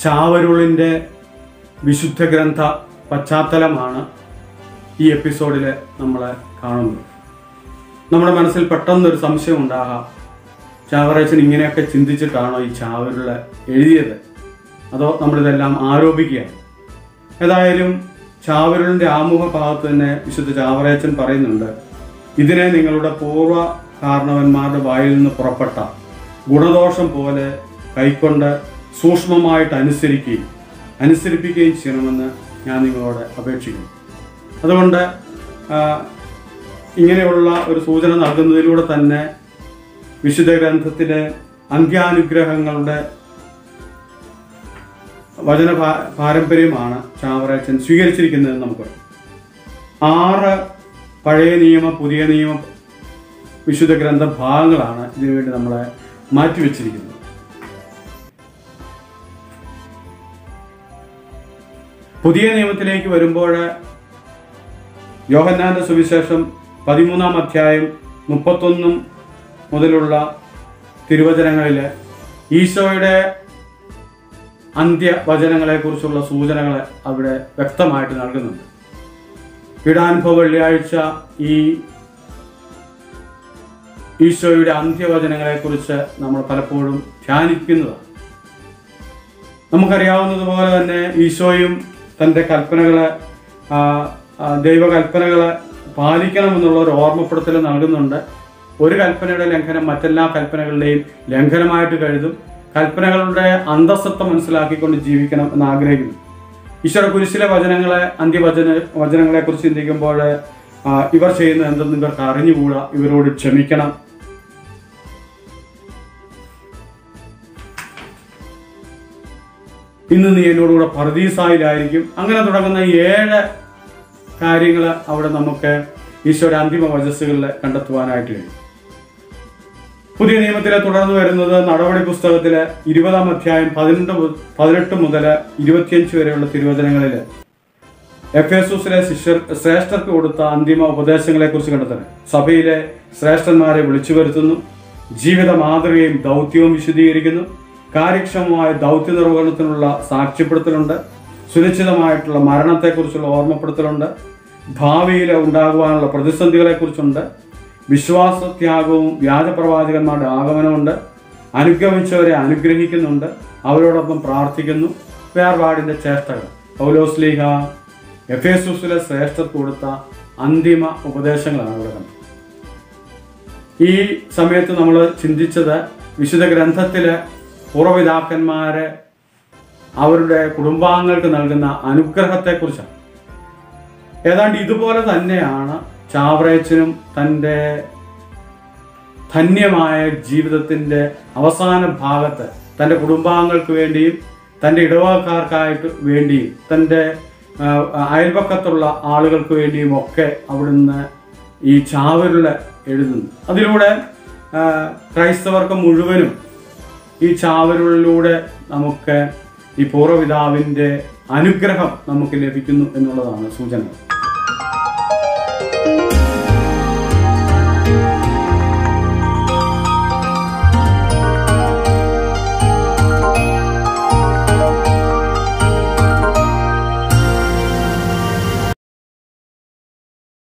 ചാവരുളിൻ്റെ വിശുദ്ധ ഗ്രന്ഥ പശ്ചാത്തലമാണ് ഈ എപ്പിസോഡിൽ നമ്മൾ കാണുന്നത് നമ്മുടെ മനസ്സിൽ പെട്ടെന്നൊരു സംശയം ഉണ്ടാകാം ചാവറേച്ചൻ ഇങ്ങനെയൊക്കെ ചിന്തിച്ചിട്ടാണോ ഈ ചാവരുള എഴുതിയത് അതോ നമ്മളിതെല്ലാം ആരോപിക്കുകയാണ് ഏതായാലും ചാവരുളിൻ്റെ ആമുഖ ഭാഗത്ത് തന്നെ വിശുദ്ധ ചാവറേച്ചൻ പറയുന്നുണ്ട് ഇതിനെ നിങ്ങളുടെ പൂർവ്വ കാരണവന്മാരുടെ വായിൽ നിന്ന് പുറപ്പെട്ട ഗുണദോഷം പോലെ കൈക്കൊണ്ട് സൂക്ഷ്മമായിട്ട് അനുസരിക്കുകയും അനുസരിപ്പിക്കുകയും ചെയ്യണമെന്ന് ഞാൻ നിങ്ങളോട് അപേക്ഷിക്കുന്നു അതുകൊണ്ട് ആ, ഇങ്ങനെയുള്ള ഒരു സൂചന നൽകുന്നതിലൂടെ തന്നെ വിശുദ്ധ ഗ്രന്ഥത്തിലെ അന്ത്യാനുഗ്രഹങ്ങളുടെ വചന പാ- പാരമ്പര്യമാണ് ചാവറേച്ചൻ സ്വീകരിച്ചിരിക്കുന്നതെന്ന് നമുക്ക് ആറ് പഴയ നിയമ പുതിയ നിയമ വിശുദ്ധ ഗ്രന്ഥ ഭാഗങ്ങളാണ് ഇതിനുവേണ്ടി നമ്മളെ മാറ്റിവെച്ചിരിക്കുന്നത് പുതിയ നിയമത്തിലേക്ക് വരുമ്പോൾ യോഹന്നാന്റെ സുവിശേഷം പതിമൂന്നാം അധ്യായം മുപ്പത്തൊന്നും മുതലുള്ള തിരുവചനങ്ങളിൽ ഈശോയുടെ അന്ത്യവചനങ്ങളെക്കുറിച്ചുള്ള സൂചനകൾ അവിടെ വ്യക്തമായിട്ട് നൽകുന്നുണ്ട് പീഡാനുഭവ വെള്ളിയാഴ്ച ഈ ഈശോയുടെ അന്ത്യവചനങ്ങളെക്കുറിച്ച് നമ്മൾ പലപ്പോഴും ധ്യാനിക്കുന്നതാണ് നമുക്കറിയാവുന്നതുപോലെ തന്നെ ഈശോയും തൻ്റെ കൽപ്പനകളെ ആ, ആ, ദൈവകൽപ്പനകളെ പാലിക്കണമെന്നുള്ള ഒരു ഓർമ്മപ്പെടുത്തൽ നൽകുന്നുണ്ട് ഒരു കൽപ്പനയുടെ ലംഘനം മറ്റെല്ലാ കൽപ്പനകളുടെയും ലംഘനമായിട്ട് കരുതും കൽപ്പനകളുടെ അന്തസ്സത്വം മനസ്സിലാക്കിക്കൊണ്ട് ജീവിക്കണം എന്ന് ആഗ്രഹിക്കുന്നു ഈശ്വര കുരിശിലെ വചനങ്ങളെ അന്ത്യവചന വചനങ്ങളെ കുറിച്ച് ചിന്തിക്കുമ്പോൾ ആ, ഇവർ ചെയ്യുന്നത് എന്തെന്ന് ഇവർക്ക് അറിഞ്ഞുകൂടാ ഇവരോട് ക്ഷമിക്കണം ഇന്ന് നീ എന്നോടുകൂടെ പർദീസായിലായിരിക്കും അങ്ങനെ തുടങ്ങുന്ന ഏഴ് കാര്യങ്ങൾ അവിടെ നമുക്ക് ഈശോയുടെ അന്തിമ വചസ്സുകളിൽ കണ്ടെത്തുവാനായിട്ട് കഴിയും പുതിയ നിയമത്തിലെ തുടർന്ന് വരുന്നത് നടപടി പുസ്തകത്തിലെ ഇരുപതാം അധ്യായം പതിനെട്ട് മു- പതിനെട്ട് മുതൽ ഇരുപത്തിയഞ്ച് വരെയുള്ള തിരുവചനങ്ങളിൽ എഫ് എസൂസിലെ ശിഷ്യർ ശ്രേഷ്ഠർക്ക് കൊടുത്ത അന്തിമ ഉപദേശങ്ങളെ കുറിച്ച് കണ്ടെത്തണം സഭയിലെ ശ്രേഷ്ഠന്മാരെ വിളിച്ചു വരുത്തുന്നു ജീവിത മാതൃകയും ദൗത്യവും വിശദീകരിക്കുന്നു കാര്യക്ഷമമായ ദൗത്യ നിർവഹണത്തിനുള്ള സാക്ഷ്യപ്പെടുത്തലുണ്ട് സുരക്ഷിതമായിട്ടുള്ള മരണത്തെക്കുറിച്ചുള്ള ഓർമ്മപ്പെടുത്തലുണ്ട് ഭാവിയിൽ ഉണ്ടാകുവാനുള്ള പ്രതിസന്ധികളെക്കുറിച്ചുണ്ട് വിശ്വാസത്യാഗവും വ്യാജപ്രവാചകന്മാരുടെ ആഗമനമുണ്ട് അനുഗമിച്ചവരെ അനുഗ്രഹിക്കുന്നുണ്ട് അവരോടൊപ്പം പ്രാർത്ഥിക്കുന്നു വേർപാടിന്റെ ചേഷ്ടകൾ പൗലോസ്ലീഹ എഫേസുസിലെ ശ്രേഷ്ഠർ കൊടുത്ത അന്തിമ ഉപദേശങ്ങളാണ് ഇവിടെ കണ്ടത് ഈ സമയത്ത് നമ്മൾ ചിന്തിച്ചത് വിശുദ്ധ ഗ്രന്ഥത്തിലെ പൂർവ്വപിതാക്കന്മാരെ അവരുടെ കുടുംബാംഗങ്ങൾക്ക് നൽകുന്ന അനുഗ്രഹത്തെക്കുറിച്ചാണ് ഏതാണ്ട് ഇതുപോലെ തന്നെയാണ് ചാവറേച്ചനും തൻ്റെ ധന്യമായ ജീവിതത്തിൻ്റെ അവസാന ഭാഗത്ത് തൻ്റെ കുടുംബാംഗങ്ങൾക്ക് വേണ്ടിയും തൻ്റെ ഇടവകക്കാർക്കായിട്ട് വേണ്ടിയും തൻ്റെ ആ, അയൽപക്കത്തുള്ള ആളുകൾക്ക് വേണ്ടിയും ഒക്കെ അവിടുന്ന് ഈ ചാവരുള്ള എഴുതുന്നു അതിലൂടെ ആ, ക്രൈസ്തവർക്ക് മുഴുവനും ഈ ചാവരുളിലൂടെ നമുക്ക് ഈ പൂർവ്വപിതാവിൻ്റെ അനുഗ്രഹം നമുക്ക് ലഭിക്കുന്നു എന്നുള്ളതാണ് സൂചന